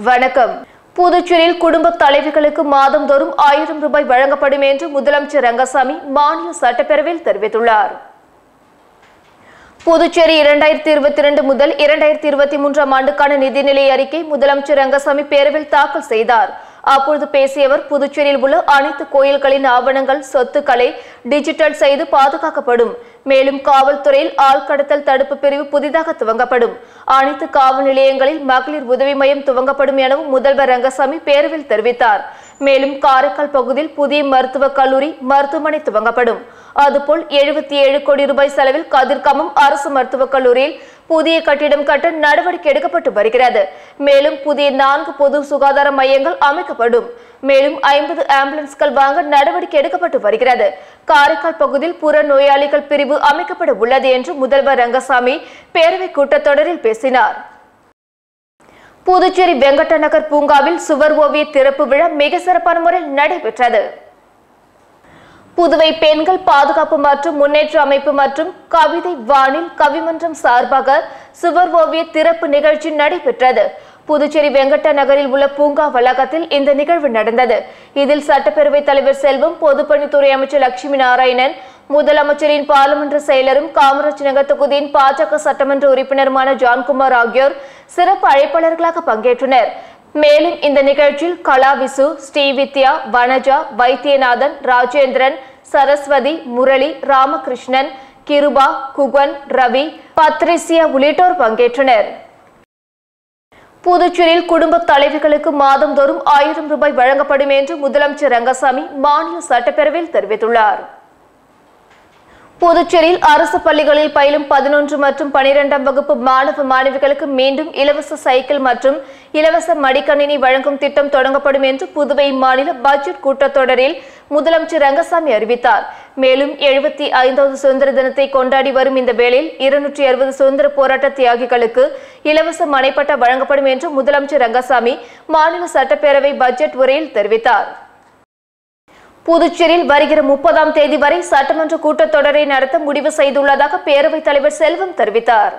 வணக்கம் புதுச்சேரியில் குடும்ப தலைவிகளுக்கு மாதந்தோறும் ஆயிரம் ரூபாய் வழங்கப்படும் என்று முதலமைச்சர் ரங்கசாமி மாநில சட்டப்பேரவையில் தெரிவித்துள்ளார் புதுச்சேரி இரண்டாயிரத்தி இருபத்தி இரண்டு முதல் இரண்டாயிரத்தி இருபத்தி மூன்றாம் ஆண்டுக்கான நிதிநிலை அறிக்கை முதலமைச்சர் ரங்கசாமி பேரவையில் தாக்கல் செய்தார் அப்பொழுது பேசிய அவர் புதுச்சேரியில் உள்ள அனைத்து கோயில்களின் ஆவணங்கள் சொத்துக்களை டிஜிட்டல் செய்து பாதுகாக்கப்படும் மேலும் காவல்துறையில் ஆள்கடத்தல் தடுப்பு பிரிவு புதிதாக துவங்கப்படும் அனைத்து காவல் நிலையங்களில் மகளிர் உதவி மையம் துவங்கப்படும் எனவும் முதல்வர் ரங்கசாமி பேரவையில் தெரிவித்தார் மேலும் காரைக்கால் பகுதியில் புதிய மருத்துவக் கல்லூரி மருத்துவமனை துவங்கப்படும் அதுபோல் எழுபத்தி ஏழு கோடி ரூபாய் செலவில் கதிர்காமம் அரசு மருத்துவக் கல்லூரியில் புதிய கட்டிடம் கட்ட நடவடிக்கை எடுக்கப்பட்டு வருகிறது மேலும் புதிய நான்கு பொது சுகாதார மையங்கள் அமைக்கப்படும் மேலும் ஐம்பது ஆம்புலன்ஸ்கள் வாங்க நடவடிக்கை எடுக்கப்பட்டு வருகிறது காரைக்கால் பகுதியில் புற நோயாளிகள் பிரிவு அமைக்கப்பட உள்ளது என்று முதல்வர் ரங்கசாமி பேரவை கூட்டத்தொடரில் பேசினார் புதுச்சேரி வெங்கட்ட நகர் பூங்காவில் சுவர் ஓவிய திறப்பு விழா மிக சிறப்பான முறையில் நடைபெற்றது புதுவை பெண்கள் பாதுகாப்பு மற்றும் முன்னேற்ற அமைப்பு மற்றும் கவிதை வானில் கவிமன்றம் சார்பாக சுவர் ஓவிய திறப்பு நிகழ்ச்சி நடைபெற்றது புதுச்சேரி வெங்கட்ட நகரில் உள்ள பூங்கா வளாகத்தில் இந்த நிகழ்வு நடந்தது இதில் சட்டப்பேரவைத் தலைவர் செல்வம் பொதுப்பணித்துறை அமைச்சர் லட்சுமி நாராயணன் முதலமைச்சரின் பாராளுமன்ற செயலரும் காமராஜ் நகர் தொகுதியின் பாஜக சட்டமன்ற உறுப்பினருமான ஜான்குமார் ஆகியோர் சிறப்பு அழைப்பாளர்களாக பங்கேற்றனர் மேலும் இந்த நிகழ்ச்சியில் கலாவிசு ஸ்ரீவித்யா வனஜா வைத்தியநாதன் ராஜேந்திரன் சரஸ்வதி முரளி ராமகிருஷ்ணன் கிருபா குகன் ரவி பத்ரிசியா உள்ளிட்டோர் பங்கேற்றனர் புதுச்சேரியில் குடும்ப தலைவிகளுக்கு மாதந்தோறும் ஆயிரம் ரூபாய் வழங்கப்படும் என்று முதலமைச்சர் ரங்கசாமி மாநில சட்டப்பேரவையில் தெரிவித்துள்ளார் புதுச்சேரியில் அரசு பள்ளிகளில் பயிலும் பதினொன்று மற்றும் பனிரெண்டாம் வகுப்பு மாணவ மாணவிகளுக்கு மீண்டும் இலவச சைக்கிள் மற்றும் இலவச மடிக்கணினி வழங்கும் திட்டம் தொடங்கப்படும் என்று புதுவை மாநில பட்ஜெட் கூட்டத்தொடரில் முதலமைச்சர் ரங்கசாமி அறிவித்தார் மேலும் எழுபத்தி ஐந்தாவது சுதந்திர தினத்தை கொண்டாடி வரும் இந்த வேளையில் இருநூற்றி அறுபது சுதந்திர போராட்ட தியாகிகளுக்கு இலவச மனைப்பட்டா வழங்கப்படும் என்று முதலமைச்சர் ரங்கசாமி மாநில சட்டப்பேரவை பட்ஜெட் உரையில் தெரிவித்தார் புதுச்சேரியில் வருகிற முப்பதாம் தேதி வரை சட்டமன்ற கூட்டத்தொடரை நடத்த முடிவு செய்துள்ளதாக பேரவைத் தலைவர் செல்வம் தெரிவித்தார்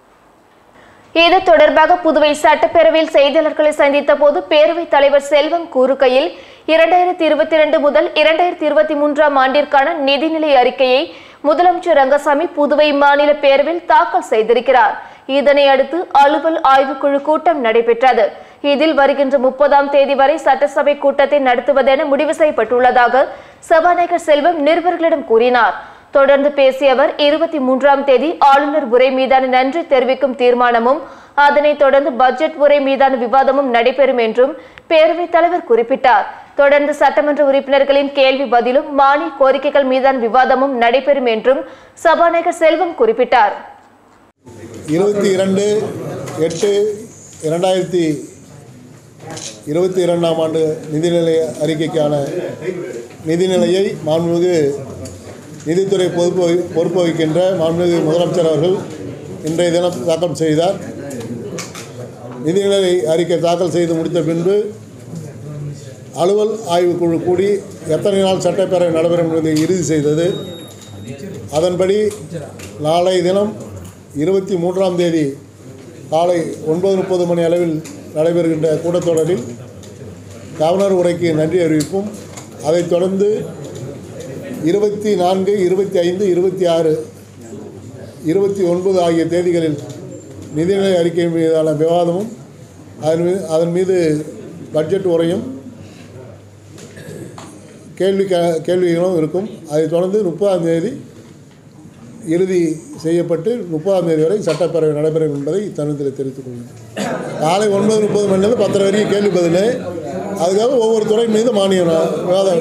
இது தொடர்பாக புதுவை சட்டப்பேரவையில் செய்தியாளர்களை சந்தித்த போது பேரவைத் தலைவர் செல்வம் கூறுகையில் இரண்டாயிரத்தி இருபத்தி இரண்டு முதல் இரண்டாயிரத்தி இருபத்தி மூன்றாம் ஆண்டிற்கான நிதிநிலை அறிக்கையை முதலமைச்சர் ரங்கசாமி புதுவை மாநில பேரவையில் தாக்கல் செய்திருக்கிறார் இதனை அடுத்து அலுவல் ஆய்வுக்குழு கூட்டம் நடைபெற்றது இதில் வருகின்ற முப்பதாம் தேதி வரை சட்டசபை கூட்டத்தை நடத்துவதென முடிவு செய்யப்பட்டுள்ளதாக சபாநாயகர் செல்வம் நிருபர்களிடம் கூறினார் தொடர்ந்து பேசிய அவர் இருபத்தி மூன்றாம் தேதி ஆளுநர் உரை மீதான நன்றி தெரிவிக்கும் தீர்மானமும் அதனைத் தொடர்ந்து பட்ஜெட் உரை மீதான விவாதமும் நடைபெறும் என்றும் பேரவைத் தலைவர் குறிப்பிட்டார் தொடர்ந்து சட்டமன்ற உறுப்பினர்களின் கேள்வி பதிலும் மானிய கோரிக்கைகள் மீதான விவாதமும் நடைபெறும் என்றும் சபாநாயகர் செல்வம் குறிப்பிட்டார் இருபத்தி இரண்டு எட்டு இரண்டாயிரத்தி இருபத்தி இரண்டாம் ஆண்டு நிதிநிலை அறிக்கைக்கான நிதிநிலையை மாண்புமிகு நிதித்துறை பொறுப்பு வகி- பொறுப்பு வகிக்கின்ற மாண்புமிகு முதலமைச்சர் அவர்கள் இன்றைய தினம் தாக்கல் செய்தார் நிதிநிலை அறிக்கை தாக்கல் செய்து முடித்த பின்பு அலுவல் ஆய்வுக்குழு கூடி எத்தனை நாள் சட்டப்பேரவை நடைபெறும் என்பதை இறுதி செய்தது அதன்படி நாளை தினம் இருபத்தி மூன்றாம் தேதி காலை ஒன்பது முப்பது மணி அளவில் நடைபெறுகின்ற கூட்டத்தொடரில் கவர்னர் உரைக்கு நன்றி அறிவிப்பும் அதைத் தொடர்ந்து இருபத்தி நான்கு இருபத்தி ஐந்து இருபத்தி ஆறு இருபத்தி ஒன்பது ஆகிய தேதிகளில் நிதிநிலை அறிக்கை மீதான விவாதமும் அதன் மீது அதன் மீது பட்ஜெட் உரையும் கேள்வி க- கேள்விகளும் இருக்கும் அதைத் தொடர்ந்து முப்பதாம் தேதி இறுதி செய்யப்பட்டு முப்பதாம் தேதி வரை சட்டப்பேரவை நடைபெறும் என்பதை இத்தருணத்தில் தெரிவித்துக் கொள்கிறேன் காலை ஒன்பது முப்பது மணிலேருந்து பத்தரை வரைக்கும் கேள்வி பதில் அதுக்காக ஒவ்வொரு துறை மீது மானியம் நா- விவாதம்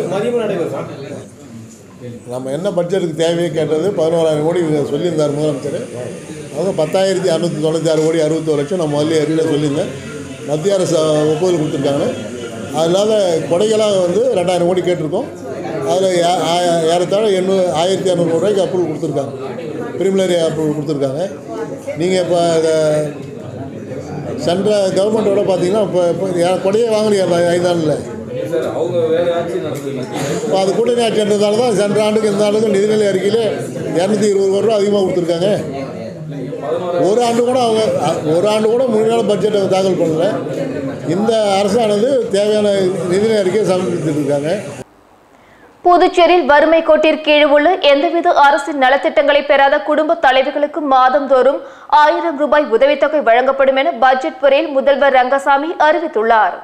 நம்ம என்ன பட்ஜெட்டுக்கு தேவையோ கேட்டது பதினோராயிரம் கோடி இங்க சொல்லியிருந்தார் முதலமைச்சர் அவங்க பத்தாயிரத்தி அறுநூற்றி தொண்ணூற்றி ஆறு கோடி அறுபத்தோரு லட்சம் நம்ம முதல்ல அறிவில் சொல்லியிருந்தேன் மத்திய அரசு ஒப்புதல் கொடுத்துருக்காங்க அது இல்லாத கொடைகளாக வந்து ரெண்டாயிரம் கோடி கேட்டிருக்கோம் அதில் ஏ- ஆ- ஏறத்தாழ எண்ணூறு ஆயிரத்தி இரநூறு ரூபாய்க்கு அப்ரூவல் கொடுத்துருக்காங்க ப்ரிமிலரி அப்ரூவல் கொடுத்துருக்காங்க நீங்கள் இப்போ சென்ற கவர்மெண்ட்டோட பார்த்தீங்கன்னா இப்போ இப்போ யா- கொடையே வாங்கலையா இந்த ஐந்தாண்டில் சார் அவங்க வேற ஆட்சி நடத்துவீங்க இப்போ அது கூட்டணி ஆட்சின்றதால தான் சென்ற ஆண்டுக்கு இந்த ஆண்டுக்கு நிதிநிலை அறிக்கையில் இரநூத்தி இருபது கோடி ரூபா அதிகமாக கொடுத்துருக்காங்க பதினோரு ஒரு ஆண்டு கூட அவங்க அ- ஒரு ஆண்டு கூட முழுமையான பட்ஜெட்டை தாக்கல் பண்ணல இந்த அரசானது தேவையான நிதி அறிக்கையை சமர்ப்பித்துட்டு இருக்காங்க புதுச்சேரியில் வறுமை கோட்டிற்கு கீழ் உள்ள எந்தவித அரசின் நலத்திட்டங்களை பெறாத குடும்ப தலைவிகளுக்கு மாதந்தோறும் ஆயிரம் ரூபாய் உதவித்தொகை வழங்கப்படும் என பட்ஜெட் உரையில் முதல்வர் ரங்கசாமி அறிவித்துள்ளார்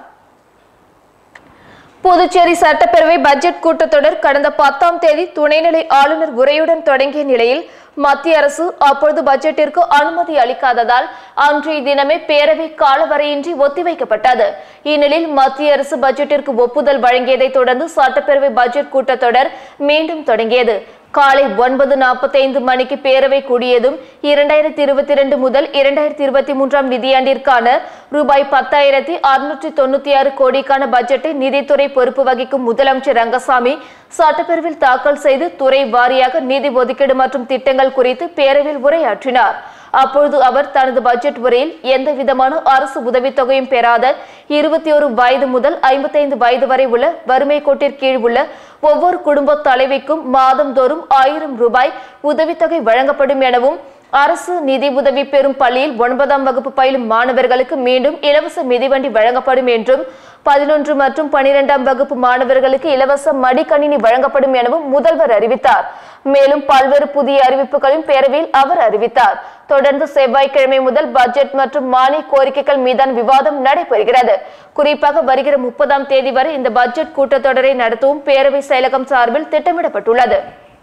புதுச்சேரி சட்டப்பேரவை பட்ஜெட் கூட்டத்தொடர் கடந்த பத்தாம் தேதி துணைநிலை ஆளுநர் உரையுடன் தொடங்கிய நிலையில் மத்திய அரசு அப்பொழுது பட்ஜெட்டிற்கு அனுமதி அளிக்காததால் அன்றைய தினமே பேரவை காலவரையின்றி ஒத்திவைக்கப்பட்டது இந்நிலையில் மத்திய அரசு பட்ஜெட்டிற்கு ஒப்புதல் வழங்கியதை தொடர்ந்து சட்டப்பேரவை பட்ஜெட் கூட்டத்தொடர் மீண்டும் தொடங்கியது காலை ஒன்பது நாற்பத்தைந்து மணிக்கு பேரவை கூடியதும் இரண்டாயிரத்தி இருபத்தி இரண்டு முதல் இரண்டாயிரத்தி இருபத்தி மூன்றாம் நிதியாண்டிற்கான ரூபாய் பத்தாயிரத்தி அறுநூற்றி தொண்ணூத்தி ஆறு கோடிக்கான பட்ஜெட்டை நிதித்துறை பொறுப்பு வகிக்கும் முதலமைச்சர் ரங்கசாமி சட்டப்பேரவையில் தாக்கல் செய்து துறை வாரியாக நிதி ஒதுக்கீடு மற்றும் திட்டங்கள் குறித்து பேரவையில் உரையாற்றினார் அப்பொழுது அவர் தனது பட்ஜெட் உரையில் எந்த விதமான அரசு உதவித்தொகையும் பெறாத இருபத்தி ஒரு வயது முதல் ஐம்பத்தைந்து வயது வரை உள்ள வறுமை கோட்டிற்கு கீழ் உள்ள ஒவ்வொரு குடும்ப தலைவிக்கும் மாதந்தோறும் ஆயிரம் ரூபாய் உதவித்தொகை வழங்கப்படும் எனவும் அரசு நிதி உதவி பெறும் பள்ளியில் ஒன்பதாம் வகுப்பு பயிலும் மாணவர்களுக்கு மீண்டும் இலவச மிதிவண்டி வழங்கப்படும் என்றும் பதினொன்று மற்றும் பனிரெண்டாம் வகுப்பு மாணவர்களுக்கு இலவச மடிக்கணினி வழங்கப்படும் எனவும் முதல்வர் அறிவித்தார் மேலும் பல்வேறு புதிய அறிவிப்புகளையும் பேரவையில் அவர் அறிவித்தார் தொடர்ந்து செவ்வாய்க்கிழமை முதல் பட்ஜெட் மற்றும் மானிய கோரிக்கைகள் மீதான விவாதம் நடைபெறுகிறது குறிப்பாக வருகிற முப்பதாம் தேதி வரை இந்த பட்ஜெட் கூட்டத்தொடரை நடத்தவும் பேரவை செயலகம் சார்பில் திட்டமிடப்பட்டுள்ளது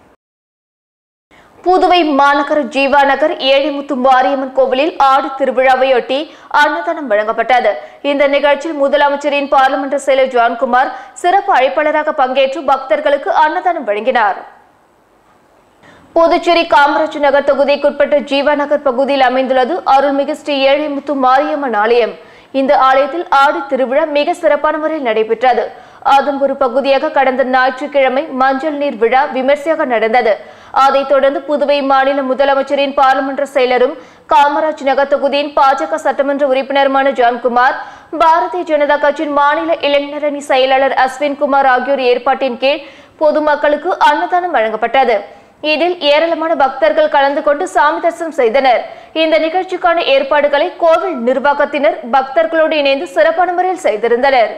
புதுவை மாநகர ஜீவா நகர் ஏழிமுத்து மாரியம்மன் கோவிலில் ஆடி திருவிழாவையொட்டி அன்னதானம் வழங்கப்பட்டது இந்த நிகழ்ச்சியில் முதலமைச்சரின் பார்லிமெண்ட் செயலர் ஜான்குமார் சிறப்பு அழைப்பாளராக பங்கேற்று பக்தர்களுக்கு அன்னதானம் வழங்கினார் புதுச்சேரி காமராஜ் நகர் தொகுதிக்குட்பட்ட ஜீவா நகர் பகுதியில் அமைந்துள்ளது அருள்மிகு ஸ்ரீ ஏழிமுத்து மாரியம்மன் ஆலயம் இந்த ஆலயத்தில் ஆடி திருவிழா மிக சிறப்பான முறையில் நடைபெற்றது அதன் ஒரு பகுதியாக கடந்த ஞாயிற்றுக்கிழமை மஞ்சள் நீர் விழா விமர்சையாக நடந்தது அதைத் தொடர்ந்து புதுவை மாநில முதலமைச்சரின் பார்லிமென்ற செயலரும் காமராஜ் நகர் தொகுதியின் பாஜக சட்டமன்ற உறுப்பினருமான ஜான்குமார் பாரதிய ஜனதா கட்சியின் மாநில இளைஞரணி செயலாளர் அஸ்வின் குமார் ஆகியோர் ஏற்பாட்டின் கீழ் பொதுமக்களுக்கு அன்னதானம் வழங்கப்பட்டது இதில் ஏராளமான பக்தர்கள் கலந்து கொண்டு சாமி தரிசனம் செய்தனர் இந்த நிகழ்ச்சிக்கான ஏற்பாடுகளை கோவில் நிர்வாகத்தினர் பக்தர்களோடு இணைந்து சிறப்பான முறையில் செய்திருந்தனர்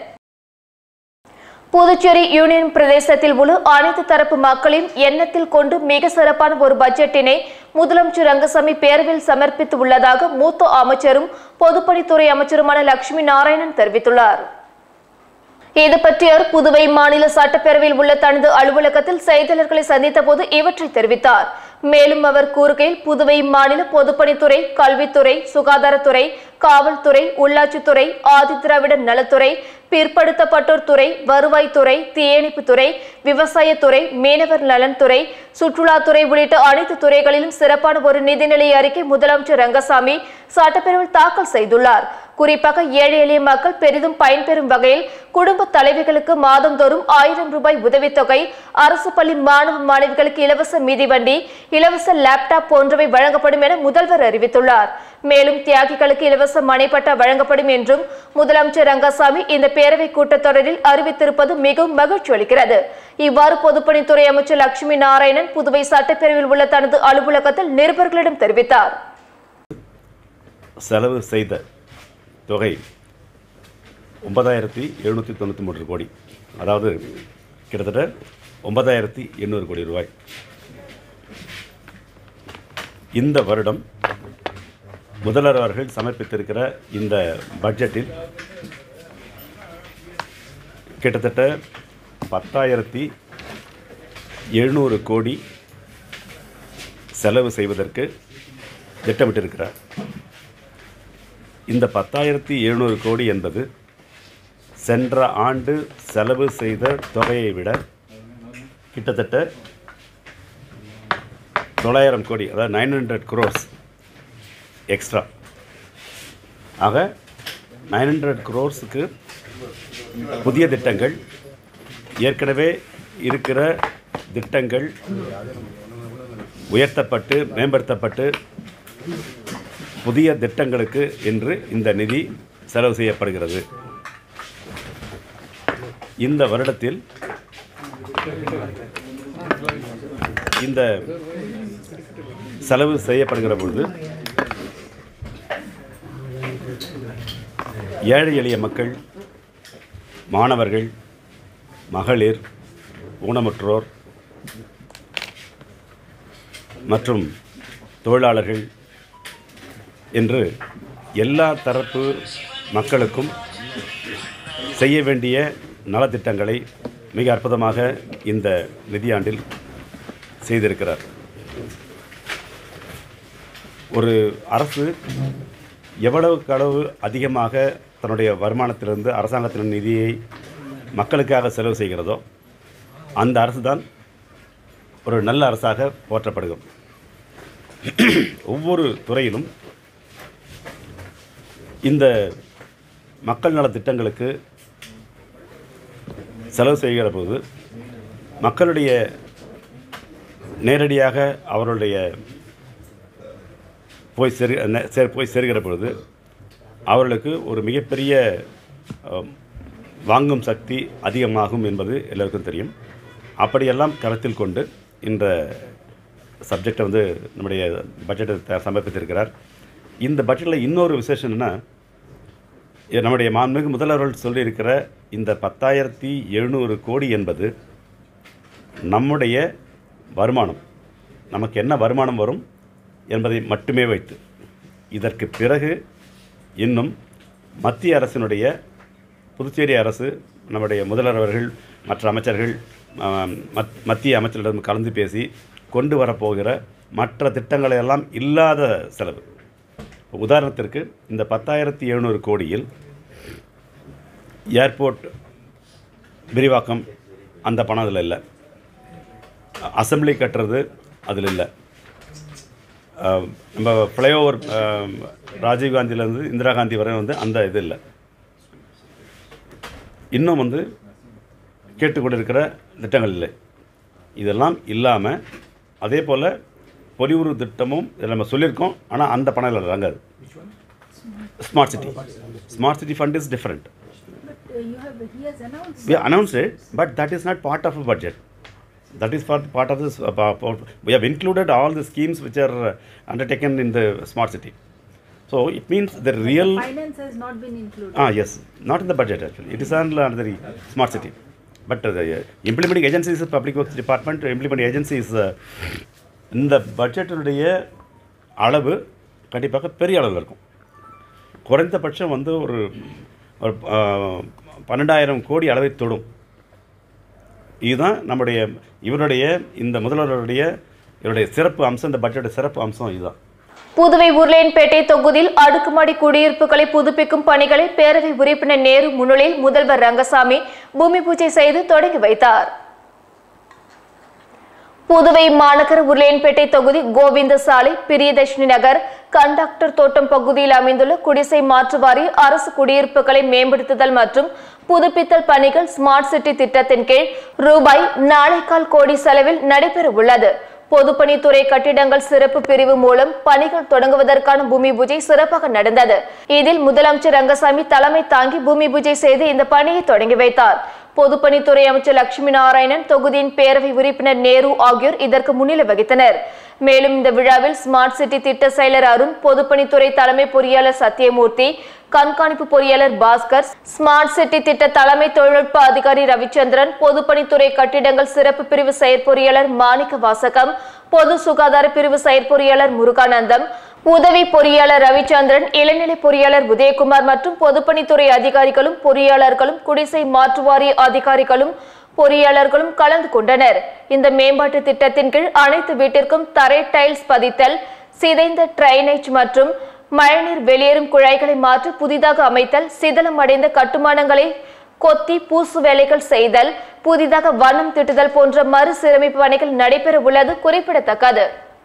புதுச்சேரி யூனியன் பிரதேசத்தில் உள்ள அனைத்து தரப்பு மக்களின் எண்ணத்தில் கொண்டு மிக சிறப்பான ஒரு பட்ஜெட்டினை முதலமைச்சர் ரங்கசாமி பேரவையில் சமர்ப்பித்து உள்ளதாக மூத்த அமைச்சரும் பொதுப்பணித்துறை அமைச்சருமான லட்சுமி நாராயணன் தெரிவித்துள்ளார் இது பற்றி அவர் புதுவை மாநில சட்டப்பேரவையில் உள்ள தனது அலுவலகத்தில் செய்தியாளர்களை சந்தித்த போது இவற்றை தெரிவித்தார் மேலும் அவர் கூறுகையில் புதுவை மாநில பொதுப்பணித்துறை கல்வித்துறை சுகாதாரத்துறை காவல்துறை உள்ளாட்சித்துறை ஆதிதிராவிடர் நலத்துறை பிற்படுத்தப்பட்டோர் துறை வருவாய்த்துறை தீயணைப்புத்துறை விவசாயத்துறை மீனவர் நலன்துறை சுற்றுலாத்துறை உள்ளிட்ட அனைத்து துறைகளிலும் சிறப்பான ஒரு நிதிநிலை அறிக்கை முதலமைச்சர் ரங்கசாமி சட்டப்பேரவையில் தாக்கல் செய்துள்ளார் குறிப்பாக ஏழை எளிய மக்கள் பெரிதும் பயன்பெறும் வகையில் குடும்ப தலைவிகளுக்கு மாதந்தோறும் ஆயிரம் ரூபாய் உதவித்தொகை அரசு பள்ளி மாணவ மாணவிகளுக்கு இலவச மிதிவண்டி இலவச லேப்டாப் போன்றவை வழங்கப்படும் என முதல்வர் அறிவித்துள்ளார் மேலும் தியாகிகளுக்கு இலவச மனைப்பட்டா வழங்கப்படும் என்றும் முதலமைச்சர் ரங்கசாமி இந்த பேரவை கூட்டத்தொடரில் அறிவித்திருப்பது மிகவும் மகிழ்ச்சி அளிக்கிறது இவ்வாறு பொதுப்பணித்துறை அமைச்சர் லட்சுமி நாராயணன் புதுவை சட்டப்பேரவையில் உள்ள தனது அலுவலகத்தில் நிருபர்களிடம் தெரிவித்தார் செலவு செய்த தொகை ஒன்பதாயிரத்தி எழுநூற்றி தொண்ணூற்றி மூன்று கோடி அதாவது கிட்டத்தட்ட ஒன்பதாயிரத்தி எண்ணூறு கோடி ரூபாய் இந்த வருடம் முதல்வர் அவர்கள் சமர்ப்பித்திருக்கிற இந்த பட்ஜெட்டில் கிட்டத்தட்ட பத்தாயிரத்தி எழுநூறு கோடி செலவு செய்வதற்கு திட்டமிட்டிருக்கிறார் இந்த பத்தாயிரத்தி எழுநூறு கோடி என்பது சென்ற ஆண்டு செலவு செய்த தொகையை விட கிட்டத்தட்ட தொள்ளாயிரம் கோடி அதாவது நைன் ஹண்ட்ரட் க்ரோர்ஸ் எக்ஸ்ட்ரா ஆக நைன் ஹண்ட்ரட் க்ரோர்ஸுக்கு புதிய திட்டங்கள் ஏற்கனவே இருக்கிற திட்டங்கள் உயர்த்தப்பட்டு மேம்படுத்தப்பட்டு புதிய திட்டங்களுக்கு என்று இந்த நிதி செலவு செய்யப்படுகிறது இந்த வருடத்தில் இந்த செலவு செய்யப்படுகிற பொழுது ஏழை எளிய மக்கள் மாணவர்கள் மகளிர் ஊனமுற்றோர் மற்றும் தொழிலாளர்கள் என்று எல்லா தரப்பு மக்களுக்கும் செய்ய வேண்டிய நலத்திட்டங்களை மிக அற்புதமாக இந்த நிதியாண்டில் செய்திருக்கிறார் ஒரு அரசு எவ்வளவுக்கு அளவு அதிகமாக தன்னுடைய வருமானத்திலிருந்து அரசாங்கத்தின் நிதியை மக்களுக்காக செலவு செய்கிறதோ அந்த அரசு தான் ஒரு நல்ல அரசாக போற்றப்படுகிறது ஒவ்வொரு துறையிலும் இந்த மக்கள் நலத் திட்டங்களுக்கு செலவு செய்கிற போது மக்களுடைய நேரடியாக அவருடைய போய் செரு நெ- சேர் போய் சேர்கிற பொழுது அவர்களுக்கு ஒரு மிகப்பெரிய அஹ், வாங்கும் சக்தி அதிகமாகும் என்பது எல்லோருக்கும் தெரியும் அப்படியெல்லாம் கருத்தில் கொண்டு இந்த சப்ஜெக்டை வந்து நம்முடைய பட்ஜெட்டை த- சமர்ப்பித்திருக்கிறார் இந்த பட்ஜெட்டில் இன்னொரு விசேஷம் என்னென்னா இது நம்முடைய மாண்புமிகு முதல்வர்கள் சொல்லியிருக்கிற இந்த பத்தாயிரத்தி எழுநூறு கோடி என்பது நம்முடைய வருமானம் நமக்கு என்ன வருமானம் வரும் என்பதை மட்டுமே வைத்து இதற்கு பிறகு இன்னும் மத்திய அரசினுடைய புதுச்சேரி அரசு நம்முடைய முதல்வர் அவர்கள் மற்ற அமைச்சர்கள் ஆம், மத் மத்திய அமைச்சர்களிடம் கலந்து பேசி கொண்டு வரப்போகிற மற்ற திட்டங்களை எல்லாம் இல்லாத செலவு உதாரணத்திற்கு இந்த பத்தாயிரத்தி எழுநூறு கோடியில் ஏர்போர்ட் விரிவாக்கம் அந்த பணம் அதில் இல்லை அசம்பிளி கட்டுறது அதில் இல்லை அஹ், நம்ம ஃப்ளைஓவர் ராஜீவ்காந்திலேருந்து இந்திரா காந்தி வரை வந்து அந்த இது இல்லை இன்னும் வந்து கேட்டுக்கொண்டிருக்கிற திட்டங்கள் இல்லை இதெல்லாம் இல்லாமல் அதே போல் பொலிவுறு திட்டமும் இதில் நம்ம சொல்லியிருக்கோம் ஆனால் அந்த பணம் இதில் இறங்காது smart city smart city fund is different Uh, you have, he has announced. we announced it, but that is not part of a budget. That is for part of this. Uh, pa- pa- we have included all the schemes which are uh, undertaken in the smart city. So it means the real. Finance has not been included. Ah yes, not in the budget actually. It is under under the smart city. But uh, the uh, implementing agency is the public works department. Implementing agency is uh, இந்த பட்ஜெட்டினுடைய அளவு கண்டிப்பாக பெரிய அளவில் இருக்கும் குறைந்தபட்சம் வந்து ஒரு ஒரு ஆஹ், பன்னெண்டாயிரம் கோடி அளவை தொடும் இதுதான் நம்முடைய இவருடைய இந்த முதல்வருடைய இவருடைய சிறப்பு அம்சம் இந்த பட்ஜெட் சிறப்பு அம்சம் இதுதான் புதுவை உருளையன்பேட்டை தொகுதியில் அடுக்குமாடி குடியிருப்புகளை புதுப்பிக்கும் பணிகளை பேரவை உறுப்பினர் நேரு முன்னிலையில் முதல்வர் ரங்கசாமி பூமி பூஜை செய்து தொடங்கி வைத்தார் புதுவை மாநகர உருளையன்பேட்டை தொகுதி கோவிந்த சாலை பிரியதர்ஷினி நகர் கண்டக்டர் தோட்டம் பகுதியில் அமைந்துள்ள குடிசை மாற்று வாரிய அரசு குடியிருப்புகளை மேம்படுத்துதல் மற்றும் புதுப்பித்தல் பணிகள் ஸ்மார்ட் சிட்டி திட்டத்தின் கீழ் ரூபாய் நாளைக்கால் கோடி செலவில் நடைபெற உள்ளது பொதுப்பணித்துறை கட்டிடங்கள் சிறப்பு பிரிவு மூலம் பணிகள் தொடங்குவதற்கான பூமி பூஜை சிறப்பாக நடந்தது இதில் முதலமைச்சர் ரங்கசாமி தலைமை தாங்கி பூமி பூஜை செய்து இந்த பணியை தொடங்கி வைத்தார் பொதுப்பணித்துறை அமைச்சர் லட்சுமி நாராயணன் தொகுதியின் பேரவை உறுப்பினர் நேரு ஆகியோர் இதற்கு முன்னிலை வகித்தனர் மேலும் இந்த விழாவில் ஸ்மார்ட் சிட்டி திட்ட செயலர் அருண் பொதுப்பணித்துறை தலைமை பொறியாளர் சத்யமூர்த்தி கண்காணிப்பு பொறியாளர் பாஸ்கர் ஸ்மார்ட் சிட்டி திட்ட தலைமை தொழில்நுட்ப அதிகாரி ரவிச்சந்திரன் பொதுப்பணித்துறை கட்டிடங்கள் சிறப்பு பிரிவு செயற்பொறியாளர் மாணிக்க வாசகம் பொது சுகாதார பிரிவு செயற்பொறியாளர் முருகானந்தம் உதவி பொறியாளர் ரவிச்சந்திரன் இளநிலை பொறியாளர் உதயகுமார் மற்றும் பொதுப்பணித்துறை அதிகாரிகளும் பொறியாளர்களும் குடிசை மாற்று வாரிய அதிகாரிகளும் பொறியாளர்களும் கலந்து கொண்டனர் இந்த மேம்பாட்டு திட்டத்தின் கீழ் அனைத்து வீட்டிற்கும் தரை டைல்ஸ் பதித்தல் சிதைந்த ட்ரைனேஜ் மற்றும் மழைநீர் வெளியேறும் குழாய்களை மாற்றி புதிதாக அமைத்தல் சிதலம் அடைந்த கட்டுமானங்களை கொத்தி பூசு வேலைகள் செய்தல் புதிதாக வண்ணம் திட்டுதல் போன்ற மறுசீரமைப்பு பணிகள் நடைபெற உள்ளது குறிப்பிடத்தக்கது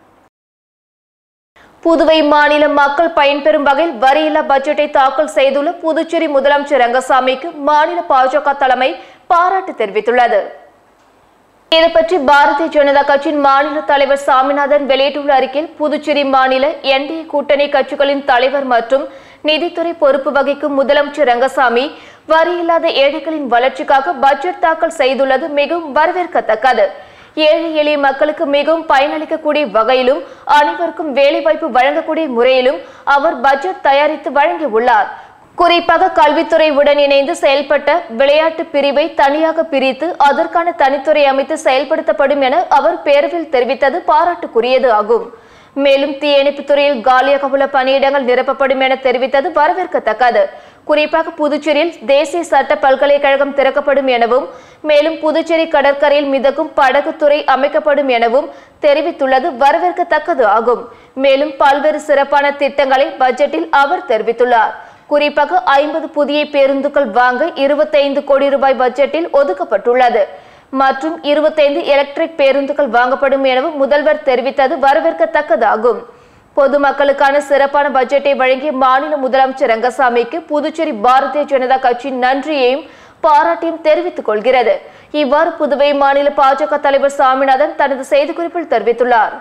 புதுவை மாநில மக்கள் பயன்பெறும் வகையில் வரியில்லா பட்ஜெட்டை தாக்கல் செய்துள்ள புதுச்சேரி முதலமைச்சர் ரங்கசாமிக்கு மாநில பாஜக தலைமை பாராட்டு தெரிவித்துள்ளது இது பற்றி பாரதிய ஜனதா கட்சியின் மாநில தலைவர் சாமிநாதன் வெளியிட்டுள்ள அறிக்கையில் புதுச்சேரி மாநில என்டிஏ கூட்டணி கட்சிகளின் தலைவர் மற்றும் நிதித்துறை பொறுப்பு வகிக்கும் முதலமைச்சர் ரங்கசாமி வரி இல்லாத ஏழைகளின் வளர்ச்சிக்காக பட்ஜெட் தாக்கல் செய்துள்ளது மிகவும் வரவேற்கத்தக்கது ஏழை எளிய மக்களுக்கு மிகவும் பயனளிக்கக்கூடிய வகையிலும் அனைவருக்கும் வேலைவாய்ப்பு வழங்கக்கூடிய முறையிலும் அவர் பட்ஜெட் தயாரித்து வழங்கியுள்ளார் குறிப்பாக கல்வித்துறையுடன் இணைந்து செயல்பட்ட விளையாட்டு பிரிவை தனியாக பிரித்து அதற்கான தனித்துறை அமைத்து செயல்படுத்தப்படும் என அவர் பேரவையில் தெரிவித்தது பாராட்டுக்குரியது ஆகும் மேலும் தீயணைப்புத் துறையில் காலியாக உள்ள பணியிடங்கள் நிரப்பப்படும் என தெரிவித்தது வரவேற்கத்தக்கது குறிப்பாக புதுச்சேரியில் தேசிய சட்ட பல்கலைக்கழகம் திறக்கப்படும் எனவும் மேலும் புதுச்சேரி கடற்கரையில் மிதக்கும் படகுத்துறை அமைக்கப்படும் எனவும் தெரிவித்துள்ளது வரவேற்கத்தக்கது ஆகும் மேலும் பல்வேறு சிறப்பான திட்டங்களை பட்ஜெட்டில் அவர் தெரிவித்துள்ளார் குறிப்பாக ஐம்பது புதிய பேருந்துகள் வாங்க இருபத்தைந்து கோடி ரூபாய் பட்ஜெட்டில் ஒதுக்கப்பட்டுள்ளது மற்றும் இருபத்தைந்து எலக்ட்ரிக் பேருந்துகள் வாங்கப்படும் எனவும் முதல்வர் தெரிவித்தது வரவேற்கத்தக்கதாகும் பொதுமக்களுக்கான சிறப்பான பட்ஜெட்டை வழங்கிய மாநில முதலமைச்சர் ரங்கசாமிக்கு புதுச்சேரி பாரதிய ஜனதா கட்சி நன்றியையும் பாராட்டியும் தெரிவித்துக் கொள்கிறது இவ்வாறு புதுவை மாநில பாஜக தலைவர் சாமிநாதன் தனது செய்திக்குறிப்பில் தெரிவித்துள்ளார்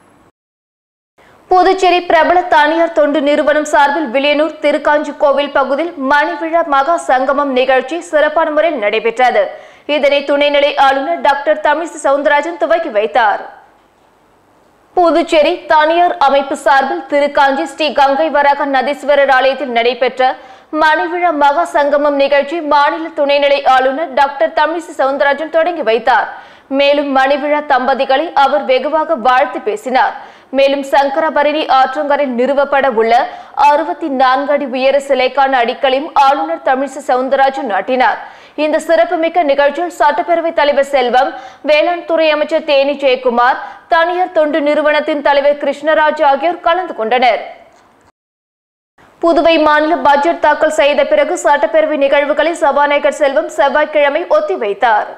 புதுச்சேரி பிரபல தனியார் தொண்டு நிறுவனம் சார்பில் வில்லியனூர் திருக்காஞ்சி கோவில் பகுதியில் மணிவிழா மகா சங்கமம் நிகழ்ச்சி சிறப்பான முறையில் நடைபெற்றது இதனை துணைநிலை ஆளுநர் டாக்டர் தமிழிசை சவுந்தரராஜன் துவக்கி வைத்தார் புதுச்சேரி தனியார் அமைப்பு சார்பில் திருக்காஞ்சி ஸ்ரீ கங்கை வராக நதீஸ்வரர் ஆலயத்தில் நடைபெற்ற மணிவிழா மகா சங்கமம் நிகழ்ச்சி மாநில துணைநிலை ஆளுநர் டாக்டர் தமிழிசை சவுந்தரராஜன் தொடங்கி வைத்தார் மேலும் மணிவிழா தம்பதிகளை அவர் வெகுவாக வாழ்த்து பேசினார் மேலும் சங்கரபரணி ஆற்றங்கரில் நிறுவப்பட உள்ள அறுபத்தி நான்கு அடி உயர சிலைக்கான அடிக்கலையும் ஆளுநர் தமிழிசை சவுந்தரராஜன் நாட்டினார் இந்த சிறப்புமிக்க நிகழ்ச்சியில் சட்டப்பேரவைத் தலைவர் செல்வம் வேளாண் துறை அமைச்சர் தேனி ஜெயக்குமார் தனியார் தொண்டு நிறுவனத்தின் தலைவர் கிருஷ்ணராஜ் ஆகியோர் கலந்து கொண்டனர் புதுவை மாநில பட்ஜெட் தாக்கல் செய்த பிறகு சட்டப்பேரவை நிகழ்வுகளை சபாநாயகர் செல்வம் செவ்வாய்க்கிழமை ஒத்திவைத்தார்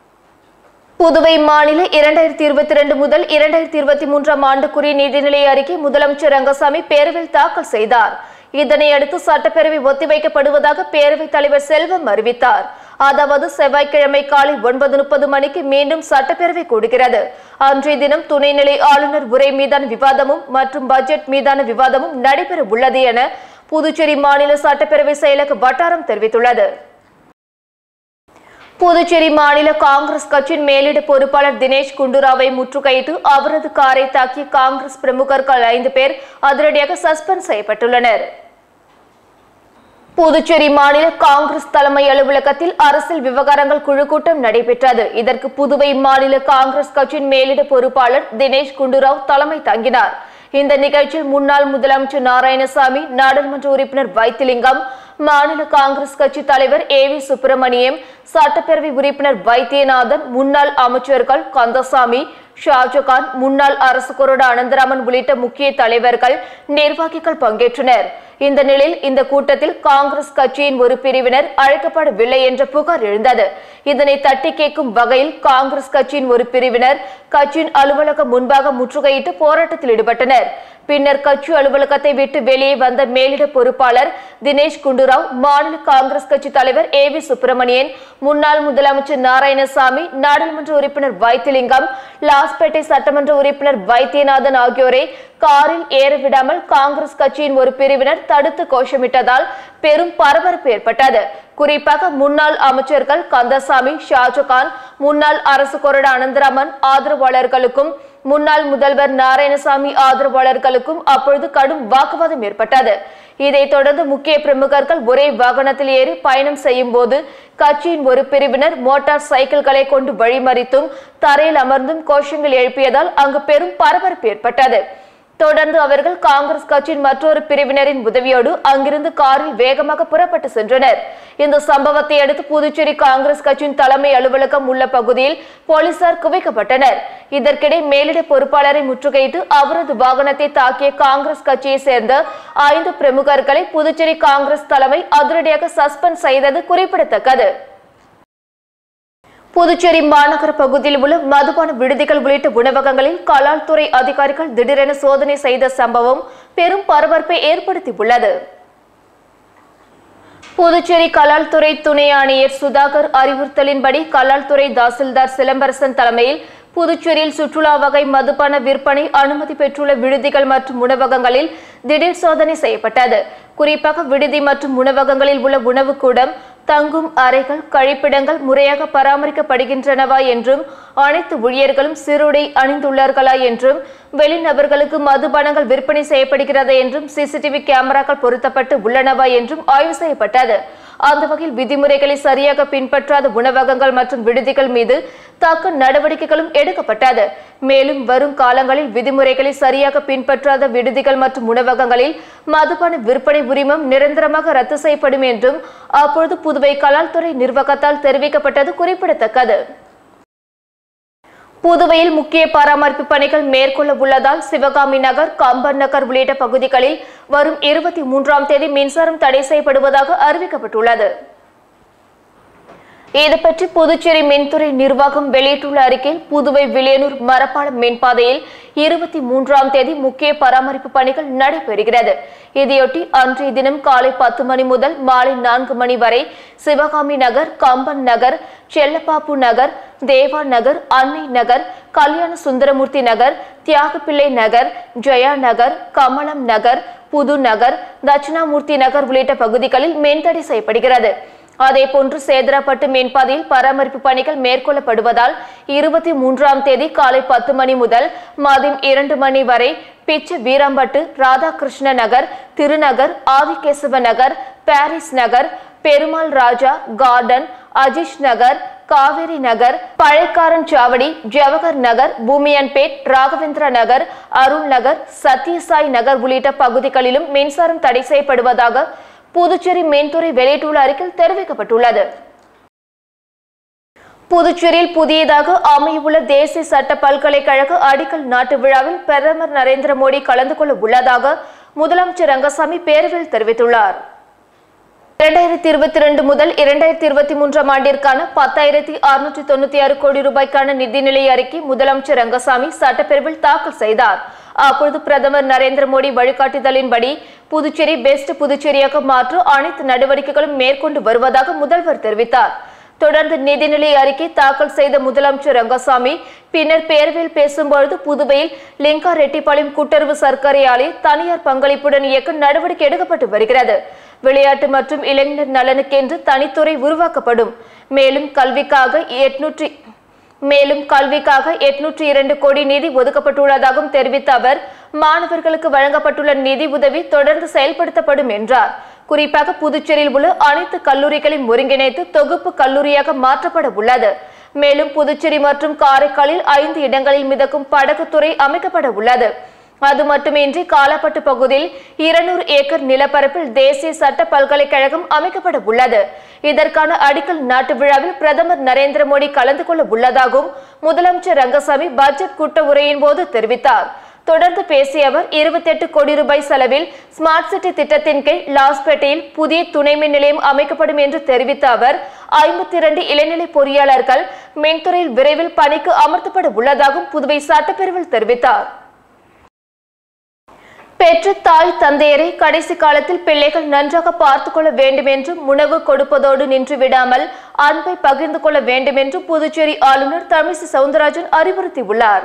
புதுவை மாநில இரண்டாயிரத்தி இருபத்தி ரெண்டு முதல் இரண்டாயிரத்தி இருபத்தி மூன்றாம் ஆண்டுக்குரிய நிதிநிலை அறிக்கை முதலமைச்சர் ரங்கசாமி பேரவையில் தாக்கல் செய்தார் இதனை அடுத்து சட்டப்பேரவை ஒத்திவைக்கப்படுவதாக பேரவைத் தலைவர் செல்வம் அறிவித்தார் அதாவது செவ்வாய்க்கிழமை காலை ஒன்பது முப்பது மணிக்கு மீண்டும் சட்டப்பேரவை கூடுகிறது அன்றைய தினம் துணைநிலை ஆளுநர் உரை மீதான விவாதமும் மற்றும் பட்ஜெட் மீதான விவாதமும் நடைபெற உள்ளது என புதுச்சேரி மாநில சட்டப்பேரவை செயலக வட்டாரம் தெரிவித்துள்ளது புதுச்சேரி மாநில காங்கிரஸ் கட்சியின் மேலிட பொறுப்பாளர் தினேஷ் குண்டுராவை முற்றுகையிட்டு அவரது காரை தாக்கிய காங்கிரஸ் பிரமுகர்கள் ஐந்து பேர் அதிரடியாக சஸ்பெண்ட் செய்யப்பட்டுள்ளனர் புதுச்சேரி மாநில காங்கிரஸ் தலைமை அலுவலகத்தில் அரசியல் விவகாரங்கள் குழு கூட்டம் நடைபெற்றது இதற்கு புதுவை மாநில காங்கிரஸ் கட்சியின் மேலிட பொறுப்பாளர் தினேஷ் குண்டுராவ் தலைமை தாங்கினார் இந்த நிகழ்ச்சியில் முன்னாள் முதலமைச்சர் நாராயணசாமி நாடாளுமன்ற உறுப்பினர் வைத்திலிங்கம் மாநில காங்கிரஸ் கட்சி தலைவர் ஏ வி சுப்பிரமணியம் சட்டப்பேரவை உறுப்பினர் வைத்தியநாதன் முன்னாள் அமைச்சர்கள் கந்தசாமி ஷாஜகான் முன்னாள் அரசு கொறடா அனந்தராமன் உள்ளிட்ட முக்கிய தலைவர்கள் நிர்வாகிகள் பங்கேற்றனர் இந்த நிலையில் இந்த கூட்டத்தில் காங்கிரஸ் கட்சியின் ஒரு பிரிவினர் அழைக்கப்படவில்லை என்ற புகார் எழுந்தது இதனை தட்டி கேட்கும் வகையில் காங்கிரஸ் கட்சியின் ஒரு பிரிவினர் கட்சியின் அலுவலகம் முன்பாக முற்றுகையிட்டு போராட்டத்தில் ஈடுபட்டனர் பின்னர் கட்சி அலுவலகத்தை விட்டு வெளியே வந்த மேலிட பொறுப்பாளர் தினேஷ் குண்டுராவ் மாநில காங்கிரஸ் கட்சி தலைவர் ஏ வி சுப்பிரமணியன் முன்னாள் முதலமைச்சர் நாராயணசாமி நாடாளுமன்ற உறுப்பினர் வைத்திலிங்கம் லாஸ்பேட்டை சட்டமன்ற உறுப்பினர் வைத்தியநாதன் ஆகியோரை காரில் ஏற விடாமல் காங்கிரஸ் கட்சியின் ஒரு பிரிவினர் தடுத்து கோஷமிட்டதால் பெரும் பரபரப்பு ஏற்பட்டது குறிப்பாக முன்னாள் அமைச்சர்கள் கந்தசாமி ஷாஜகான் முன்னாள் அரசு கொறடா அனந்தராமன் ஆதரவாளர்களுக்கும் முன்னாள் முதல்வர் நாராயணசாமி ஆதரவாளர்களுக்கும் அப்பொழுது கடும் வாக்குவாதம் ஏற்பட்டது இதைத் தொடர்ந்து முக்கிய பிரமுகர்கள் ஒரே வாகனத்தில் ஏறி பயணம் செய்யும் போது கட்சியின் ஒரு பிரிவினர் மோட்டார் சைக்கிள்களை கொண்டு வழிமறித்தும் தரையில் அமர்ந்தும் கோஷங்கள் எழுப்பியதால் அங்கு பெரும் பரபரப்பு ஏற்பட்டது தொடர்ந்து அவர்கள் காங்கிரஸ் கட்சியின் மற்றொரு பிரிவினரின் உதவியோடு அங்கிருந்து காரில் வேகமாக புறப்பட்டு சென்றனர் இந்த சம்பவத்தை அடுத்து புதுச்சேரி காங்கிரஸ் கட்சியின் தலைமை அலுவலகம் உள்ள பகுதியில் போலீசார் குவிக்கப்பட்டனர் இதற்கிடையே மேலிட பொறுப்பாளரை முற்றுகையிட்டு அவரது வாகனத்தை தாக்கிய காங்கிரஸ் கட்சியை சேர்ந்த ஐந்து பிரமுகர்களை புதுச்சேரி காங்கிரஸ் தலைமை அதிரடியாக சஸ்பெண்ட் செய்தது குறிப்பிடத்தக்கது புதுச்சேரி மாநகர பகுதியில் உள்ள மதுபான விடுதிகள் உள்ளிட்ட உணவகங்களில் கலால் துறை அதிகாரிகள் திடீரென சோதனை செய்த சம்பவம் பெரும் பரபரப்பை ஏற்படுத்தியுள்ளது புதுச்சேரி கலால் துறை துணை ஆணையர் சுதாகர் அறிவுறுத்தலின்படி கலால் துறை தாசில்தார் சிலம்பரசன் தலைமையில் புதுச்சேரியில் சுற்றுலா வகை மதுபான விற்பனை அனுமதி பெற்றுள்ள விடுதிகள் மற்றும் உணவகங்களில் திடீர் சோதனை செய்யப்பட்டது குறிப்பாக விடுதி மற்றும் உணவகங்களில் உள்ள உணவுக்கூடம் தங்கும் அறைகள் கழிப்பிடங்கள் முறையாக பராமரிக்கப்படுகின்றனவா என்றும் அனைத்து ஊழியர்களும் சிறுடை அணிந்துள்ளார்களா என்றும் வெளிநபர்களுக்கு மதுபானங்கள் விற்பனை செய்யப்படுகிறதா என்றும் சிசிடிவி கேமராக்கள் பொருத்தப்பட்டு உள்ளனவா என்றும் ஆய்வு செய்யப்பட்டது அந்த வகையில் விதிமுறைகளை சரியாக பின்பற்றாத உணவகங்கள் மற்றும் விடுதிகள் மீது தக்க நடவடிக்கைகளும் எடுக்கப்பட்டது மேலும் வரும் காலங்களில் விதிமுறைகளை சரியாக பின்பற்றாத விடுதிகள் மற்றும் உணவகங்களில் மதுபான விற்பனை உரிமம் நிரந்தரமாக ரத்து செய்யப்படும் என்றும் அப்பொழுது புதுவை கலால்துறை நிர்வாகத்தால் தெரிவிக்கப்பட்டது குறிப்பிடத்தக்கது புதுவையில் முக்கிய பராமரிப்பு பணிகள் மேற்கொள்ள உள்ளதால் சிவகாமி நகர் கம்பன் நகர் உள்ளிட்ட பகுதிகளில் வரும் இருபத்தி மூன்றாம் தேதி மின்சாரம் தடை செய்யப்படுவதாக அறிவிக்கப்பட்டுள்ளது இது பற்றி புதுச்சேரி மின்துறை நிர்வாகம் வெளியிட்டுள்ள அறிக்கையில் புதுவை வில்லியனூர் மரப்பாலம் மின்பாதையில் இருபத்தி மூன்றாம் தேதி முக்கிய பராமரிப்பு பணிகள் நடைபெறுகிறது இதையொட்டி அன்றைய தினம் காலை பத்து மணி முதல் மாலை நான்கு மணி வரை சிவகாமி நகர் கம்பன் நகர் செல்லப்பாப்பு நகர் தேவா நகர் அன்னை நகர் கல்யாண சுந்தரமூர்த்தி நகர் தியாகப்பிள்ளை நகர் ஜெயா நகர் கமலம் நகர் புது நகர் தட்சிணாமூர்த்தி நகர் உள்ளிட்ட பகுதிகளில் மின்தடை செய்யப்படுகிறது அதேபோன்று சேதராப்பட்டு மேம்பாதையில் பராமரிப்பு பணிகள் மேற்கொள்ளப்படுவதால் இருபத்தி மூன்றாம் தேதி காலை பத்து மணி முதல் மதியம் இரண்டு மணி வரை பிச்சு வீராம்பட்டு ராதாகிருஷ்ண நகர் திருநகர் ஆதிகேசவ நகர் பாரிஸ் நகர் பெருமாள் ராஜா கார்டன் அஜிஷ் நகர் காவேரி நகர் பழைக்காரன் சாவடி ஜவஹர் நகர் பூமியன்பேட் ராகவேந்திர நகர் அருள் நகர் சத்யசாய் நகர் உள்ளிட்ட பகுதிகளிலும் மின்சாரம் தடை செய்யப்படுவதாக புதுச்சேரி மின்துறை வெளியிட்டுள்ள அறிக்கையில் தெரிவிக்கப்பட்டுள்ளது புதுச்சேரியில் புதியதாக அமையவுள்ள தேசிய சட்ட பல்கலைக்கழக அடிக்கல் நாட்டு விழாவில் பிரதமர் நரேந்திர மோடி கலந்து கொள்ள உள்ளதாக முதலமைச்சர் ரங்கசாமி பேரவையில் தெரிவித்துள்ளார் இரண்டாயிரத்தி இருபத்தி ரெண்டு முதல் இரண்டாயிரத்தி இருபத்தி மூன்றாம் ஆண்டிற்கான பத்தாயிரத்தி அறுநூற்றி தொண்ணூத்தி ஆறு கோடி ரூபாய்க்கான நிதிநிலை அறிக்கை முதலமைச்சர் ரங்கசாமி சட்டப்பேரவையில் தாக்கல் செய்தார் அப்பொழுது பிரதமர் நரேந்திர மோடி வழிகாட்டுதலின்படி புதுச்சேரி பெஸ்ட் புதுச்சேரியாக மாற்ற அனைத்து நடவடிக்கைகளும் மேற்கொண்டு வருவதாக முதல்வர் தெரிவித்தார் தொடர்ந்து நிதிநிலை அறிக்கை தாக்கல் செய்த முதலமைச்சர் ரங்கசாமி பின்னர் பேரவையில் பேசும்பொழுது புதுவையில் லிங்கா ரெட்டிப்பாளையம் கூட்டுறவு சர்க்கரை ஆலை தனியார் பங்களிப்புடன் இயக்க நடவடிக்கை எடுக்கப்பட்டு வருகிறது விளையாட்டு மற்றும் இளைஞர் நலனுக்கென்று தனித்துறை உருவாக்கப்படும் மேலும் கல்விக்காக எட்நூற்றி மேலும் கல்விக்காக எட்நூற்றி இரண்டு கோடி நிதி ஒதுக்கப்பட்டுள்ளதாகவும் தெரிவித்த அவர் மாணவர்களுக்கு வழங்கப்பட்டுள்ள நிதி உதவி தொடர்ந்து செயல்படுத்தப்படும் என்றார் குறிப்பாக புதுச்சேரியில் உள்ள அனைத்து கல்லூரிகளையும் ஒருங்கிணைத்து தொகுப்பு கல்லூரியாக மாற்றப்பட உள்ளது மேலும் புதுச்சேரி மற்றும் காரைக்காலில் ஐந்து இடங்களில் மிதக்கும் படகுத்துறை அமைக்கப்பட உள்ளது அது மட்டுமின்றி காலாப்பட்டு பகுதியில் இருநூறு ஏக்கர் நிலப்பரப்பில் தேசிய சட்ட பல்கலைக்கழகம் அமைக்கப்பட உள்ளது இதற்கான அடிக்கல் நாட்டு விழாவில் பிரதமர் நரேந்திர மோடி கலந்து கொள்ள உள்ளதாகவும் முதலமைச்சர் ரங்கசாமி பட்ஜெட் கூட்ட உரையின் போது தெரிவித்தார் தொடர்ந்து பேசிய அவர் இருபத்தி எட்டு கோடி ரூபாய் செலவில் ஸ்மார்ட் சிட்டி திட்டத்தின் கீழ் லாஸ்பேட்டையில் புதிய துணை மின் நிலையம் அமைக்கப்படும் என்று தெரிவித்த அவர் ஐம்பத்தி இரண்டு இளநிலை பொறியாளர்கள் மின்துறையில் விரைவில் பணிக்கு அமர்த்தப்பட உள்ளதாகவும் புதுவை சட்டப்பேரவையில் தெரிவித்தார் பெற்ற தாய் தந்தையரை கடைசி காலத்தில் பிள்ளைகள் நன்றாக பார்த்துக் கொள்ள வேண்டும் என்றும் உணவு கொடுப்பதோடு நின்று விடாமல் அன்பை பகிர்ந்து கொள்ள வேண்டும் என்று புதுச்சேரி ஆளுநர் தமிழிசை சவுந்தரராஜன் அறிவுறுத்தியுள்ளார்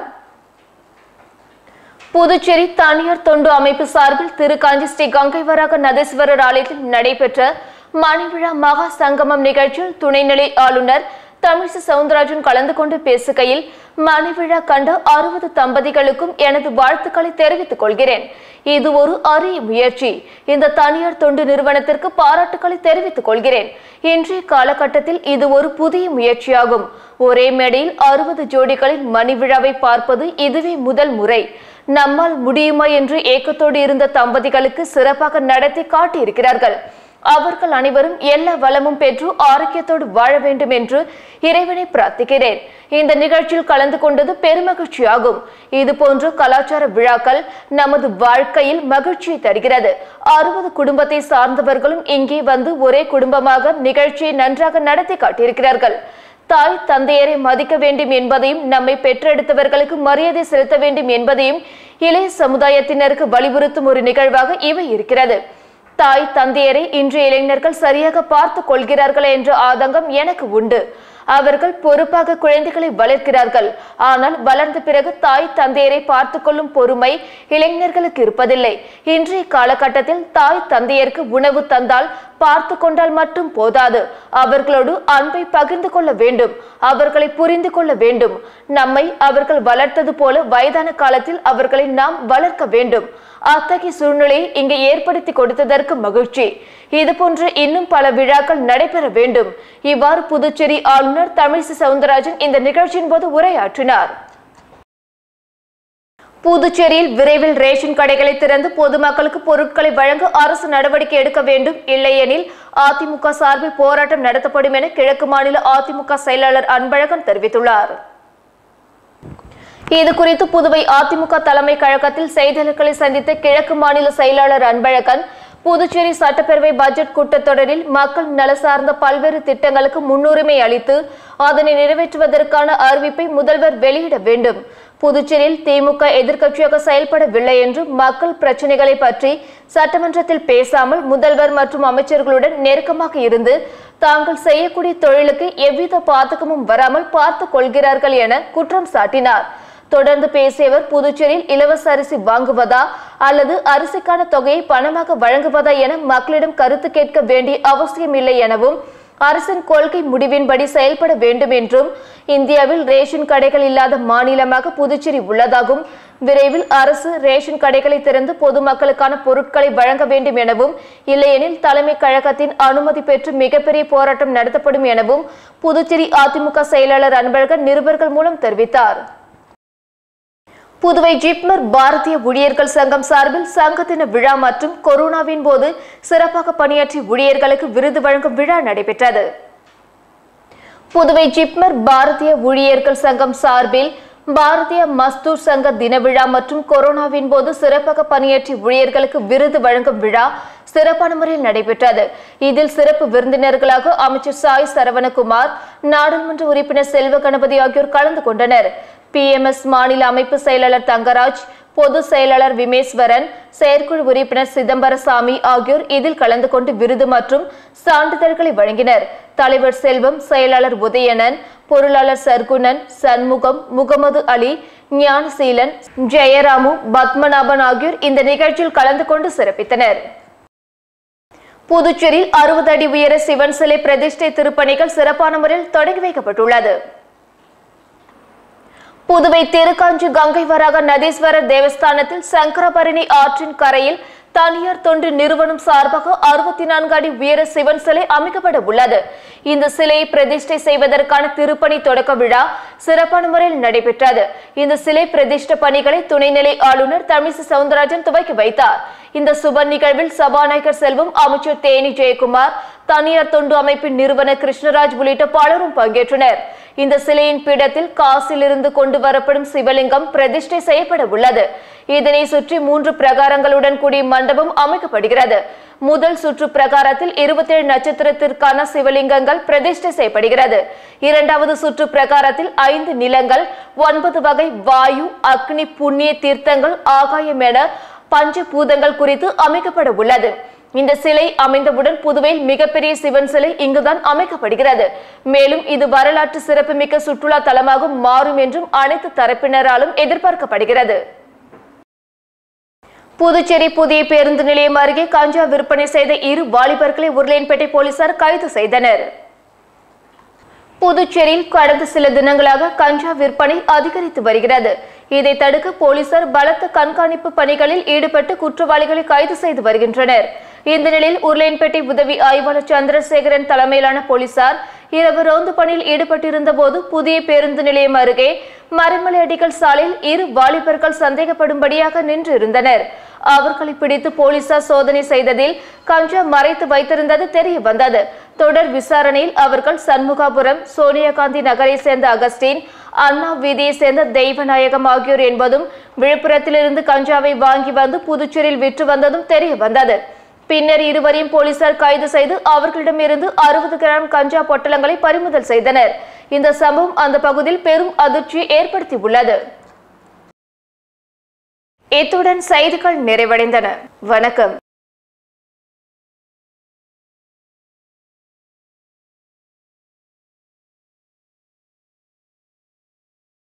புதுச்சேரி தனியார் தொண்டு அமைப்பு சார்பில் திருக்காஞ்சி ஸ்ரீ கங்கை வராக நதீஸ்வரர் ஆலயத்தில் நடைபெற்ற மணிவிழா மகா சங்கமம் நிகழ்ச்சியில் துணைநிலை ஆளுநர் தமிழிசை சவுந்தரராஜன் கலந்து கொண்டு பேசுகையில் மணிவிழா கண்ட அறுபது தம்பதிகளுக்கும் எனது வாழ்த்துக்களை தெரிவித்துக் கொள்கிறேன் இது ஒரு அரிய முயற்சி இந்த தனியார் தொண்டு நிறுவனத்திற்கு பாராட்டுக்களை தெரிவித்துக் கொள்கிறேன் இன்றைய காலகட்டத்தில் இது ஒரு புதிய முயற்சியாகும் ஒரே மேடையில் அறுபது ஜோடிகளின் மணிவிழாவை பார்ப்பது இதுவே முதல் முறை நம்மால் முடியுமா என்று ஏக்கத்தோடு இருந்த தம்பதிகளுக்கு சிறப்பாக நடத்தி காட்டியிருக்கிறார்கள் அவர்கள் அனைவரும் எல்லா வளமும் பெற்று ஆரோக்கியத்தோடு வாழ வேண்டும் என்று இறைவனை பிரார்த்திக்கிறேன் இந்த நிகழ்ச்சியில் கலந்து கொண்டது பெருமகிழ்ச்சியாகும் இது போன்ற கலாச்சார விழாக்கள் நமது வாழ்க்கையில் மகிழ்ச்சியை தருகிறது அறுபது குடும்பத்தை சார்ந்தவர்களும் இங்கே வந்து ஒரே குடும்பமாக நிகழ்ச்சியை நன்றாக நடத்தி காட்டியிருக்கிறார்கள் தாய் தந்தையரை மதிக்க வேண்டும் என்பதையும் நம்மை பெற்றெடுத்தவர்களுக்கு மரியாதை செலுத்த வேண்டும் என்பதையும் இளைய சமுதாயத்தினருக்கு வலியுறுத்தும் ஒரு நிகழ்வாக இவை இருக்கிறது தாய் தந்தையரை இன்றைய இளைஞர்கள் சரியாக பார்த்து கொள்கிறார்கள் என்ற ஆதங்கம் எனக்கு உண்டு அவர்கள் பொறுப்பாக குழந்தைகளை வளர்க்கிறார்கள் ஆனால் வளர்ந்த பிறகு தாய் தந்தையரை பார்த்து கொள்ளும் பொறுமை இளைஞர்களுக்கு இருப்பதில்லை இன்றைய காலகட்டத்தில் தாய் தந்தையருக்கு உணவு தந்தால் பார்த்து கொண்டால் மட்டும் போதாது அவர்களோடு அன்பை பகிர்ந்து கொள்ள வேண்டும் அவர்களை புரிந்து கொள்ள வேண்டும் நம்மை அவர்கள் வளர்த்தது போல வயதான காலத்தில் அவர்களை நாம் வளர்க்க வேண்டும் அத்தகைய சூழ்நிலையை இங்கே ஏற்படுத்தி கொடுத்ததற்கு மகிழ்ச்சி இதுபோன்று இன்னும் பல விழாக்கள் நடைபெற வேண்டும் இவ்வாறு புதுச்சேரி ஆளுநர் தமிழிசை சவுந்தரராஜன் இந்த நிகழ்ச்சியின் போது உரையாற்றினார் புதுச்சேரியில் விரைவில் ரேஷன் கடைகளை திறந்து பொதுமக்களுக்கு பொருட்களை வழங்க அரசு நடவடிக்கை எடுக்க வேண்டும் இல்லையெனில் அதிமுக சார்பில் போராட்டம் நடத்தப்படும் என கிழக்கு மாநில அதிமுக செயலாளர் அன்பழகன் தெரிவித்துள்ளார் இது குறித்து புதுவை அதிமுக தலைமை கழகத்தில் செய்தியாளர்களை சந்தித்த கிழக்கு மாநில செயலாளர் அன்பழகன் புதுச்சேரி சட்டப்பேரவை பட்ஜெட் கூட்டத்தொடரில் மக்கள் நல சார்ந்த பல்வேறு திட்டங்களுக்கு முன்னுரிமை அளித்து அதனை நிறைவேற்றுவதற்கான அறிவிப்பை முதல்வர் வெளியிட வேண்டும் புதுச்சேரியில் திமுக எதிர்க்கட்சியாக செயல்படவில்லை என்று மக்கள் பிரச்சனைகளை பற்றி சட்டமன்றத்தில் பேசாமல் முதல்வர் மற்றும் அமைச்சர்களுடன் நெருக்கமாக இருந்து தாங்கள் செய்யக்கூடிய தொழிலுக்கு எவ்வித பாதகமும் வராமல் பார்த்துக் கொள்கிறார்கள் என குற்றம் சாட்டினார் தொடர்ந்து பேசியவர் புதுச்சேரியில் இலவச அரிசி வாங்குவதா அல்லது அரிசிக்கான தொகையை பணமாக வழங்குவதா என மக்களிடம் கருத்து கேட்க வேண்டிய அவசியமில்லை எனவும் அரசின் கொள்கை முடிவின்படி செயல்பட வேண்டும் என்றும் இந்தியாவில் ரேஷன் கடைகள் இல்லாத மாநிலமாக புதுச்சேரி உள்ளதாகவும் விரைவில் அரசு ரேஷன் கடைகளை திறந்து பொதுமக்களுக்கான பொருட்களை வழங்க வேண்டும் எனவும் இல்லையெனில் தலைமை கழகத்தின் அனுமதி பெற்று மிகப்பெரிய போராட்டம் நடத்தப்படும் எனவும் புதுச்சேரி அதிமுக செயலாளர் அன்பழகன் நிருபர்கள் மூலம் தெரிவித்தார் புதுவை ஜிப்மர் பாரதிய ஊழியர்கள் சங்கம் சார்பில் சங்கத்தின விழா மற்றும் கொரோனாவின் போது சிறப்பாக பணியாற்றிய ஊழியர்களுக்கு விருது வழங்கும் விழா நடைபெற்றது புதுவை ஜிப்மர் பாரதிய ஊழியர்கள் சங்கம் சார்பில் பாரதிய மஸ்தூர் சங்க தின விழா மற்றும் கொரோனாவின் போது சிறப்பாக பணியாற்றிய ஊழியர்களுக்கு விருது வழங்கும் விழா சிறப்பான முறையில் நடைபெற்றது இதில் சிறப்பு விருந்தினர்களாக அமைச்சர் சாய் சரவணகுமார் நாடாளுமன்ற உறுப்பினர் செல்வ கணபதி ஆகியோர் கலந்து கொண்டனர் பிஎம்எஸ் மாநில அமைப்பு செயலாளர் தங்கராஜ் பொது செயலாளர் விமேஸ்வரன் செயற்குழு உறுப்பினர் சிதம்பரசாமி ஆகியோர் இதில் கலந்து கொண்டு விருது மற்றும் சான்றிதழ்களை வழங்கினர் தலைவர் செல்வம் செயலாளர் உதயணன் பொருளாளர் சர்க்குணன் சண்முகம் முகமது அலி ஞானசீலன் ஜெயராமு பத்மநாபன் ஆகியோர் இந்த நிகழ்ச்சியில் கலந்து கொண்டு சிறப்பித்தனர் புதுச்சேரியில் அறுபது அடி உயர சிவன் சிலை பிரதிஷ்டை திருப்பணிகள் சிறப்பான முறையில் தொடங்கி வைக்கப்பட்டுள்ளது புதுவை திருக்காஞ்சி கங்கை வராக நதீஸ்வரர் தேவஸ்தானத்தில் சங்கரபரணி ஆற்றின் கரையில் தனியார் தொண்டு நிறுவனம் சார்பாக அறுபத்தி நான்கு அடி உயர சிவன் சிலை அமைக்கப்பட உள்ளது இந்த சிலையை பிரதிஷ்டை செய்வதற்கான திருப்பணி தொடக்க விழா சிறப்பான முறையில் நடைபெற்றது இந்த சிலை பிரதிஷ்ட பணிகளை துணைநிலை ஆளுநர் தமிழிசை சவுந்தரராஜன் துவக்கி வைத்தார் இந்த சுப நிகழ்வில் சபாநாயகர் செல்வம் அமைச்சர் தேனி ஜெயக்குமார் தனியார் தொண்டு அமைப்பின் நிறுவனர் கிருஷ்ணராஜ் உள்ளிட்ட பலரும் பங்கேற்றனர் இந்த சிலையின் பீடத்தில் காசிலிருந்து கொண்டு வரப்படும் சிவலிங்கம் பிரதிஷ்டை செய்யப்பட உள்ளது இதனை சுற்றி மூன்று பிரகாரங்களுடன் கூடிய மண்டபம் அமைக்கப்படுகிறது முதல் சுற்று பிரகாரத்தில் இருபத்தேழு நட்சத்திரத்திற்கான சிவலிங்கங்கள் பிரதிஷ்டை செய்யப்படுகிறது இரண்டாவது சுற்று பிரகாரத்தில் ஐந்து நிலங்கள் ஒன்பது வகை வாயு அக்னி புண்ணிய தீர்த்தங்கள் ஆகாயம் என பஞ்சபூதங்கள் குறித்து அமைக்கப்பட உள்ளது இந்த சிலை அமைந்தவுடன் புதுவையில் மிகப்பெரிய சிவன் சிலை இங்குதான் அமைக்கப்படுகிறது மேலும் இது வரலாற்று சிறப்புமிக்க சுற்றுலா தலமாக மாறும் என்றும் அனைத்து தரப்பினராலும் எதிர்பார்க்கப்படுகிறது புதுச்சேரி புதிய பேருந்து நிலையம் அருகே கஞ்சா விற்பனை செய்த இரு வாலிபர்களை உருளையன்பேட்டை போலீசார் கைது செய்தனர் புதுச்சேரியில் கடந்த சில தினங்களாக கஞ்சா விற்பனை அதிகரித்து வருகிறது இதை தடுக்க போலீசார் பலத்த கண்காணிப்பு பணிகளில் ஈடுபட்டு குற்றவாளிகளை கைது செய்து வருகின்றனர் இந்த நிலையில் உருளையன்பேட்டை உதவி ஆய்வாளர் சந்திரசேகரன் தலைமையிலான போலீசார் இரவு ரோந்து பணியில் ஈடுபட்டிருந்த போது புதிய பேருந்து நிலையம் அருகே மரமலை அடிகள் சாலையில் இரு வாலிபர்கள் சந்தேகப்படும்படியாக நின்று இருந்தனர் அவர்களை பிடித்து போலீசார் சோதனை செய்ததில் கஞ்சா மறைத்து வைத்திருந்தது தெரிய வந்தது தொடர் விசாரணையில் அவர்கள் சண்முகாபுரம் சோனியாகாந்தி நகரை சேர்ந்த அகஸ்டின் அண்ணா வீதியை சேர்ந்த தெய்வநாயகம் ஆகியோர் என்பதும் விழுப்புரத்திலிருந்து கஞ்சாவை வாங்கி வந்து புதுச்சேரியில் விற்று வந்ததும் தெரிய வந்தது பின்னர் இருவரையும் போலீசார் கைது செய்து அவர்களிடமிருந்து அறுபது கிராம் கஞ்சா பொட்டலங்களை பறிமுதல் செய்தனர் இந்த சம்பவம் அந்த பகுதியில் பெரும் அதிர்ச்சியை ஏற்படுத்தியுள்ளது இத்துடன் செய்திகள் நிறைவடைந்தன வணக்கம்